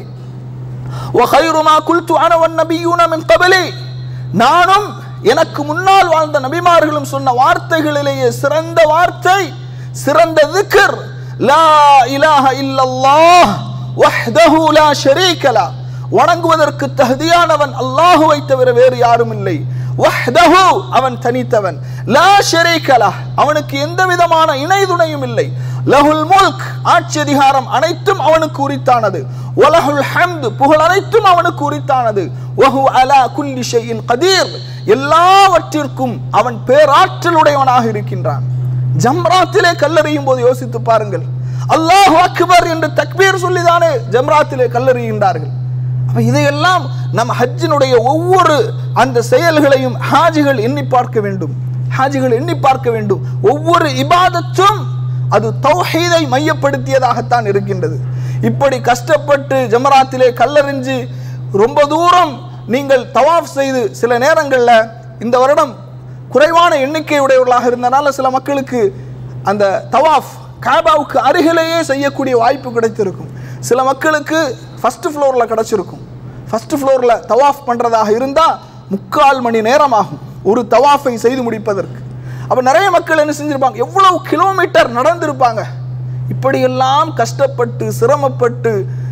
[SPEAKER 1] وخير ما قلت انا والنبيون من قبلي நானும் எனக்கு முன்னால் வாழ்ந்த நபிமார்களும் சொன்ன வார்த்தைகளிலேயே சிறந்த வார்த்தை சிறந்த ذكر லா இலாஹ இல்லல்லாஹ் வஹ்தஹு லா ஷரீக லா வணங்குவதற்கு தகுதியானவன் அல்லாஹுவை தவிர வேறு யாரும் இல்லை வஹ்தஹு அவன் தனித்தவன் லா ஷரீக லஹ் அவனுக்கு எந்த விதமான இணை துணையும் இல்லை லஹுல் முல்க் ஆட்சி அதிகாரம் அனைத்தும் அவனுக்கு உரித்தானது வலஹுல் ஹம்து புகழ் அனைத்தும் அவனுக்கு உரித்தானது வஹு அலா குல்லி ஷைஇன் கதீர் எல்லாவற்றிற்கும் அவன் பேராற்றல் உடையவனாக இருக்கின்றான் ஜம்ராத்திலே கல்லறியும் போது யோசித்து பாருங்கள் அல்லாஹ் அக்பர் என்று தக்பீர் சொல்லிதானே ஜம்ராத்திலே கல்லறிகின்றார்கள் அப்ப இதையெல்லாம் நம் ஹஜ்ஜினுடைய ஒவ்வொரு அந்த செயல்களையும் ஹாஜிகள் எண்ணி பார்க்க வேண்டும் ஹாஜிகள் எண்ணி பார்க்க வேண்டும் ஒவ்வொரு இபாதத்தும் அது தௌஹீதை மையப்படுத்தியதாகத்தான் இருக்கின்றது இப்படி கஷ்டப்பட்டு ஜமராத்திலே கல்லறிஞ்சு ரொம்ப தூரம் நீங்கள் தவாஃப் செய்து சில நேரங்களில் இந்த வருடம் குறைவான எண்ணிக்கை உடையவர்களாக இருந்தனால சில மக்களுக்கு அந்த தவாஃப் காபாவுக்கு அருகிலேயே செய்யக்கூடிய வாய்ப்பு கிடைத்திருக்கும் சில மக்களுக்கு ஃபர்ஸ்ட் ஃப்ளோரில் கிடச்சிருக்கும் ஃபர்ஸ்ட் ஃப்ளோரில் தவாஃப் பண்ணுறதாக இருந்தால் முக்கால் மணி நேரம் ஆகும் ஒரு தவாஃபை செய்து முடிப்பதற்கு அப்போ நிறைய மக்கள் என்ன செஞ்சிருப்பாங்க எவ்வளவு கிலோமீட்டர் நடந்திருப்பாங்க இப்படியெல்லாம் கஷ்டப்பட்டு சிரமப்பட்டு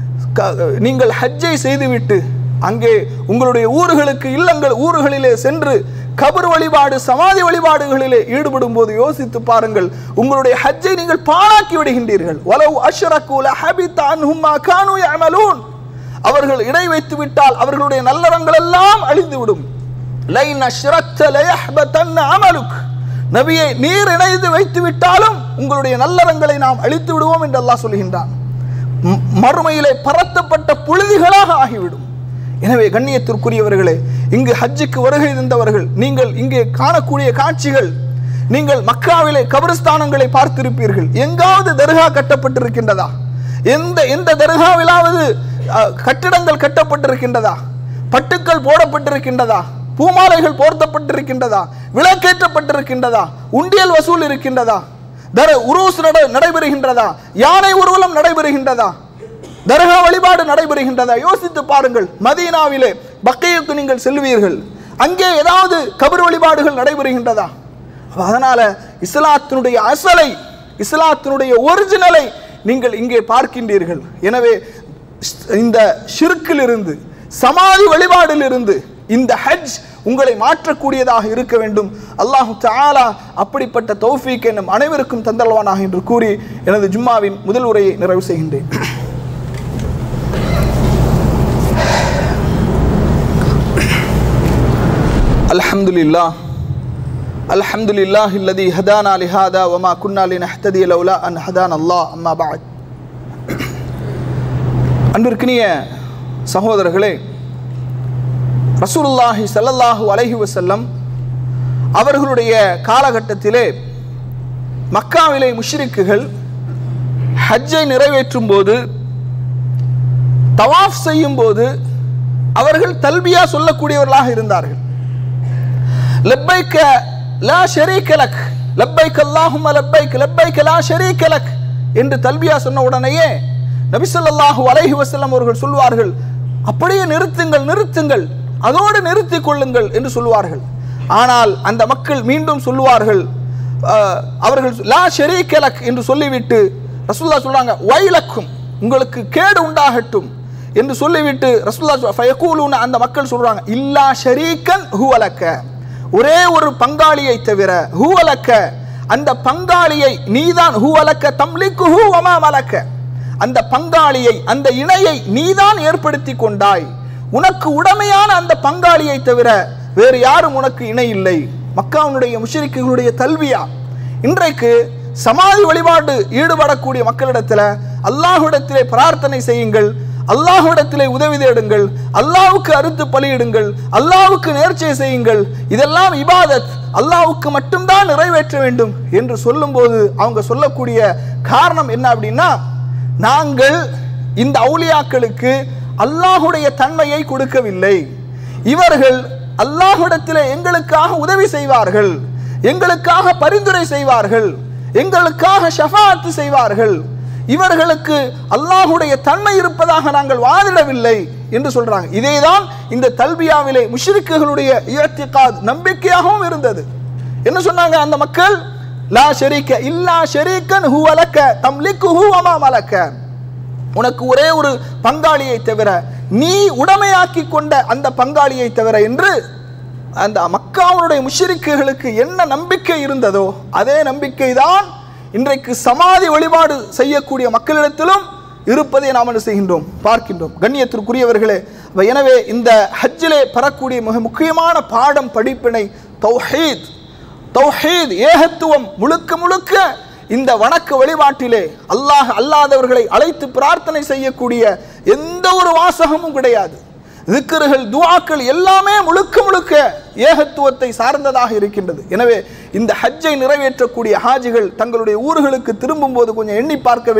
[SPEAKER 1] க- நீங்கள் ஹஜ்ஜை செய்துவிட்டு அங்கே உங்களுடைய ஊர்களுக்கு இல்லங்கள் ஊர்களிலே சென்று கபர் வழிபாடு சமாதி வழிபாடுகளிலே ஈடுபடும் போது யோசித்து பாருங்கள் உங்களுடைய ஹஜ்ஜை நீங்கள் பாழாக்கி விடுகின்றீர்கள் வலவு அஷ்ரகு லஹபித அன்ஹும் மா கானூ யஅமலூன் அவர்கள் இடை வைத்து விட்டால் அவர்களுடைய நல்லறங்கள் எல்லாம் அழிந்து விடும் லைன் அஷ்ரக்த லயஹ்பதன்ன அமலுக் நபியை நீர் இணைந்து வைத்து விட்டாலும் உங்களுடைய நல்லறங்களை நாம் அழித்து விடுவோம் என்று அல்லாஹ் சொல்கின்றான் ம- மறுமையிலே பரத்தப்பட்ட புழுதிகளாக ஆகிவிடும் எனவே கண்ணியத்திற்குரியவர்களே இங்கு ஹஜ்ஜுக்கு வருகை தந்தவர்கள் நீங்கள் இங்கே காணக்கூடிய காட்சிகள் நீங்கள் மக்காவிலே கபரஸ்தானங்களை பார்த்திருப்பீர்கள் எங்காவது தர்கா கட்டப்பட்டிருக்கின்றதா எந்த எந்த தர்காவிலாவது அஹ், கட்டிடங்கள் கட்டப்பட்டிருக்கின்றதா பட்டுக்கள் போடப்பட்டிருக்கின்றதா பூமாலைகள் போர்த்தப்பட்டிருக்கின்றதா விளக்கேற்றப்பட்டிருக்கின்றதா உண்டியல் வசூல் இருக்கின்றதா தர உருஸ் நட நடைபெறுகின்றதா யானை ஊர்வலம் நடைபெறுகின்றதா தர்கா வழிபாடு நடைபெறுகின்றதா யோசித்து பாருங்கள் மதீனாவிலே பக்கையுக்கு நீங்கள் செல்வீர்கள் அங்கே ஏதாவது கபர் வழிபாடுகள் நடைபெறுகின்றதா அப்ப அதனால இஸ்லாத்தினுடைய அசலை இஸ்லாத்தினுடைய ஒரிஜினலை நீங்கள் இங்கே பார்க்கின்றீர்கள் எனவே இந்த ஷிர்க்கிலிருந்து சமாதி வழிபாடிலிருந்து இந்த ஹஜ் உங்களை மாற்றக்கூடியதாக இருக்க வேண்டும் அல்லாஹு தஆலா அப்படிப்பட்ட தௌஃபீக்கை நம் அனைவருக்கும் தந்தல்வானாக என்று கூறி எனது ஜும்மாவின் முதல் உரையை நிறைவு செய்கின்றேன் الحمد لله الحمد لله الذي هدانا لهذا وما كنا لنهتدي لولا أن هدانا الله أما بعد அன்பிற்கினிய சகோதரர்களே ரசூலுல்லாஹி ஸல்லல்லாஹு அலைஹி வஸல்லம் அவர்களுடைய காலகட்டத்திலே மக்காவிலே முஷ்ரிக்குகள் ஹஜ்ஜை நிறைவேற்றும் போது தவாஃப் செய்யும் போது அவர்கள் தல்பியா சொல்லக்கூடியவர்களாக இருந்தார்கள் லப்பைக்க லா ஷரீக லக் லப்பைக் அல்லாஹும்ம லப்பைக் லப்பைக் லா ஷரீக லக் என்று தல்பியா சொன்ன உடனேயே நபி ஸல்லல்லாஹு அலைஹி வஸல்லம் அவர்கள் சொல்வார்கள் அப்படியே நிறுத்துங்கள் நிறுத்துங்கள் அதோடு நிறுத்திக் கொள்ளுங்கள் என்று சொல்வார்கள் ஆனால் அந்த மக்கள் மீண்டும் சொல்லுவார்கள் அஹ், அவர்கள் லா ஷரீக லக் என்று சொல்லிவிட்டு ரசூலுல்லாஹ் சொல்றாங்க வைலக்கும் உங்களுக்கு கேடு உண்டாகட்டும் என்று சொல்லிவிட்டு ரசூலுல்லாஹ் ஃபயகூலுன அந்த மக்கள் சொல்றாங்க இல்லா ஷரீக்கன் ஹுவலக்க ஒரே ஒரு பங்காளியை தவிர ஹூவலக்க அந்த பங்காளியை நீதான் ஹூவலக்க தம்லிக்கு ஹூ வமா மலக்க அந்த பங்காளியை அந்த இணையை நீதான் ஏற்படுத்தி கொண்டாய் உனக்கு உடமையான அந்த பங்காளியை தவிர வேறு யாரும் உனக்கு இணை இல்லை மக்காவுடைய முஷரிக்குகளுடைய தல்வியா இன்றைக்கு சமாதி வழிபாடு ஈடுபடக்கூடிய மக்களிடத்தில் அல்லாஹ்விடத்திலே பிரார்த்தனை செய்யுங்கள் அல்லாஹ்விடத்திலே உதவி தேடுங்கள் அல்லாஹ்வுக்கு அறுத்து பலியிடுங்கள் அல்லாஹ்வுக்கு நேர்ச்சை செய்யுங்கள் இதெல்லாம் இபாதத் அல்லாஹ்வுக்கு மட்டும்தான் நிறைவேற்ற வேண்டும் என்று சொல்லும்போது அவங்க சொல்லக்கூடிய காரணம் என்ன அப்படின்னா நாங்கள் இந்த அவுலியாக்களுக்கு அல்லாஹுடைய தன்மையை கொடுக்கவில்லை இவர்கள் அல்லாஹ்விடத்திலே எங்களுக்காக உதவி செய்வார்கள் எங்களுக்காக பரிந்துரை செய்வார்கள் எங்களுக்காக ஷஃபாத்து செய்வார்கள் இவர்களுக்கு அல்லாஹுடைய தன்மை இருப்பதாக நாங்கள் வாதிடவில்லை என்று சொல்றாங்க இதேதான் இந்த தல்பியாவிலே முஷ்ரிக்குகளுடைய இயத்திகாத் நம்பிக்கையாகவும் இருந்தது என்ன சொன்னாங்க அந்த மக்கள் லா ஷரீக்க இல்லா ஷரீக்கன் ஹுவலக்க தம்லிக்கு ஹுவமா மலக்க உனக்கு ஒரே ஒரு பங்காளியை தவிர நீ உடமையாக்கி கொண்ட அந்த பங்காளியை தவிர என்று அந்த மக்காவுடைய முஷரிக்குகளுக்கு என்ன நம்பிக்கை இருந்ததோ அதே நம்பிக்கை தான் இன்றைக்கு சமாதி வழிபாடு செய்யக்கூடிய மக்களிடத்திலும் இருப்பதை நாம் என்ன செய்கின்றோம் பார்க்கின்றோம் கண்ணியத்திற்குரியவர்களே அப்ப எனவே இந்த ஹஜ்ஜிலே பெறக்கூடிய மிக முக்கியமான பாடம் படிப்பினை தௌஹீத் தௌஹீத் ஏகத்துவம் முழுக்க முழுக்க இந்த வணக்க வழிபாட்டிலே அல்லாஹ் அல்லாதவர்களை அழைத்து பிரார்த்தனை செய்யக்கூடிய எந்த ஒரு வாசகமும் கிடையாது திக்கர்கள் துவாக்கள் எல்லாமே முழுக்க முழுக்க ஏகத்துவத்தை சார்ந்ததாக இருக்கின்றது எனவே இந்த ஹஜ்ஜை நிறைவேற்றக்கூடிய ஹாஜிகள் தங்களுடைய ஊர்களுக்கு திரும்பும்போது கொஞ்சம் எண்ணி பார்க்க